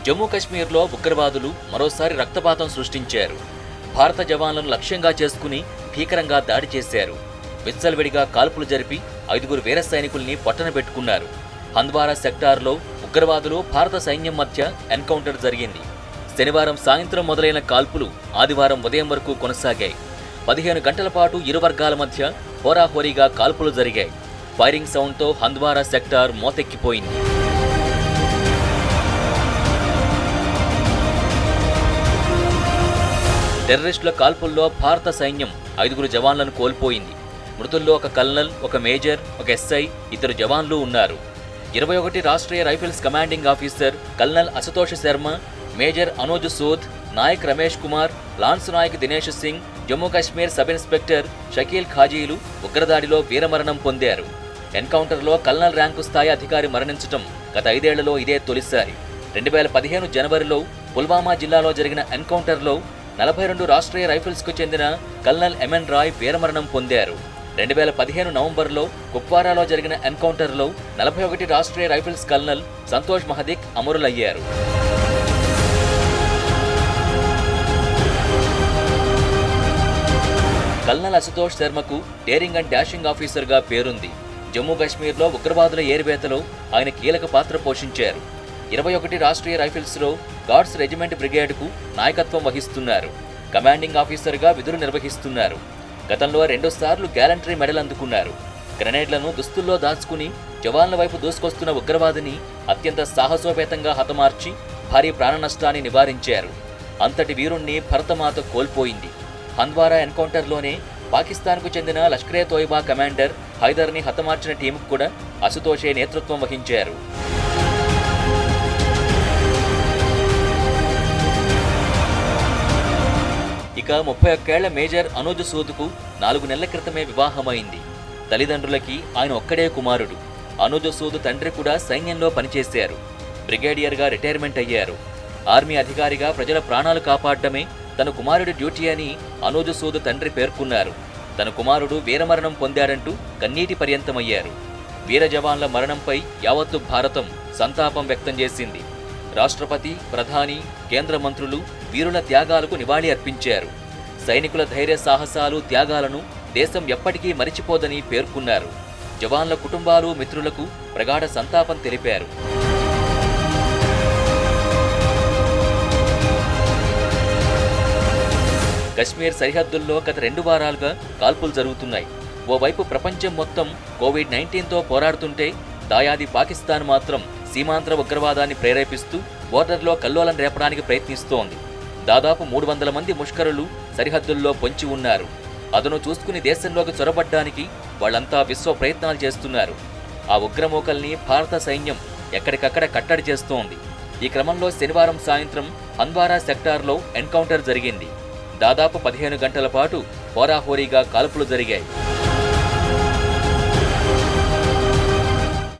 జమ్మూ కశ్మీర్లో ఉగ్రవాదులు మరోసారి రక్తపాతం సృష్టించారు భారత జవాన్లను లక్ష్యంగా చేసుకుని భీకరంగా దాడి చేశారు విచ్చలవిడిగా కాల్పులు జరిపి ఐదుగురు వీర సైనికుల్ని పొట్టన పెట్టుకున్నారు హంద్వారా సెక్టార్లో ఉగ్రవాదులు భారత సైన్యం మధ్య ఎన్కౌంటర్ జరిగింది శనివారం సాయంత్రం మొదలైన కాల్పులు ఆదివారం ఉదయం వరకు కొనసాగాయి పదిహేను గంటల పాటు ఇరు వర్గాల మధ్య హోరాహోరీగా కాల్పులు జరిగాయి ఫైరింగ్ సౌండ్తో హంద్వారా సెక్టార్ మోతెక్కిపోయింది టెర్రరిస్టుల కాల్పుల్లో భారత సైన్యం ఐదుగురు జవాన్లను కోల్పోయింది మృతుల్లో ఒక కల్నల్ ఒక మేజర్ ఒక ఎస్ఐ ఇద్దరు జవాన్లు ఉన్నారు ఇరవై ఒకటి Rashtriya rifles commanding officer colonel Ashutosh Sharma major Anoj Sood Naik Ramesh Kumar lance Naik Dinesh Singh Jammu Kashmir sub inspector Shakeel ఖాజీలు ఉగ్రదాడిలో వీరమరణం పొందారు ఎన్కౌంటర్లో కల్నల్ ర్యాంకు స్థాయి అధికారి మరణించటం గత ఐదేళ్లలో ఇదే తొలిసారి రెండు వేల పదిహేను జనవరిలో పుల్వామా జిల్లాలో జరిగిన ఎన్కౌంటర్లో నలభై రెండు రాష్ట్రీయ రైఫిల్స్కు చెందిన కల్నల్ ఎంఎన్ రాయ్ వీరమరణం పొందారు రెండు వేల పదిహేను నవంబర్లో కుప్వారాలో జరిగిన ఎన్కౌంటర్లో నలభై ఒకటి రాష్ట్రీయ రైఫిల్స్ కల్నల్ సంతోష్ మహదిక్ అమరులయ్యారు కల్నల్ అశుతోష్ శర్మకు డేరింగ్ అండ్ డాషింగ్ ఆఫీసర్గా పేరుంది జమ్మూ కాశ్మీర్లో ఉగ్రవాదుల ఏరివేతలో ఆయన కీలక పాత్ర పోషించారు ఇరవై ఒకటి రాష్ట్రీయ రైఫిల్స్లో గార్డ్స్ రెజిమెంట్ బ్రిగేడ్కు నాయకత్వం వహిస్తున్నారు కమాండింగ్ ఆఫీసర్గా విధులు నిర్వహిస్తున్నారు గతంలో రెండోసార్లు గ్యాలంటరీ మెడల్ అందుకున్నారు గ్రెనేడ్లను దుస్తుల్లో దాచుకుని జవాన్ల వైపు దూసుకొస్తున్న ఉగ్రవాదిని అత్యంత సాహసోపేతంగా హతమార్చి భారీ ప్రాణ నష్టాన్ని నివారించారు అంతటి వీరుణ్ణి భరతమాత కోల్పోయింది హంద్వారా ఎన్కౌంటర్లోనే పాకిస్తాన్కు చెందిన లష్కరే తోయిబా కమాండర్ హైదర్ని హతమార్చిన టీంకు కూడా అసుతోషే నేతృత్వం వహించారు ఇక ముప్పై ఒక్కేళ్ల మేజర్ అనూజ్ సూద్కు నాలుగు నెలల క్రితమే వివాహమైంది తల్లిదండ్రులకి ఆయన ఒక్కడే కుమారుడు అనూజ్ సూద్ తండ్రి కూడా సైన్యంలో పనిచేశారు బ్రిగేడియర్గా రిటైర్మెంట్ అయ్యారు ఆర్మీ అధికారిగా ప్రజల ప్రాణాలు కాపాడటమే తన కుమారుడి డ్యూటీ అని అనూజ్ సూద్ తండ్రి పేర్కొన్నారు తన కుమారుడు వీరమరణం పొందాడంటూ కన్నీటి పర్యంతమయ్యారు వీర జవాన్ల మరణంపై యావత్తు భారతం సంతాపం వ్యక్తం చేసింది రాష్ట్రపతి ప్రధాని కేంద్ర మంత్రులు వీరుల త్యాగాలకు నివాళి అర్పించారు సైనికుల ధైర్య సాహసాలు త్యాగాలను దేశం ఎప్పటికీ మరిచిపోదని పేర్కొన్నారు జవాన్ల కుటుంబాలు మిత్రులకు ప్రగాఢ సంతాపం తెలిపారు కశ్మీర్ సరిహద్దుల్లో గత రెండు వారాలుగా కాల్పులు జరుగుతున్నాయి ఓవైపు ప్రపంచం మొత్తం కోవిడ్ నైన్టీన్తో పోరాడుతుంటే దాయాది పాకిస్తాన్ మాత్రం సీమాంతర ఉగ్రవాదాన్ని ప్రేరేపిస్తూ బోర్డర్లో కల్లోలం రేపడానికి ప్రయత్నిస్తోంది దాదాపు మూడు వందల మంది ముష్కరులు సరిహద్దుల్లో పొంచి ఉన్నారు అదను చూసుకుని దేశంలోకి చొరబడ్డానికి వాళ్ళంతా విశ్వ ప్రయత్నాలు చేస్తున్నారు ఆ ఉగ్రమూకల్ని భారత సైన్యం ఎక్కడికక్కడ కట్టడి చేస్తోంది ఈ క్రమంలో శనివారం సాయంత్రం హంద్వారా సెక్టార్లో ఎన్కౌంటర్ జరిగింది దాదాపు పదిహేను గంటల పాటు హోరాహోరీగా కాల్పులు జరిగాయి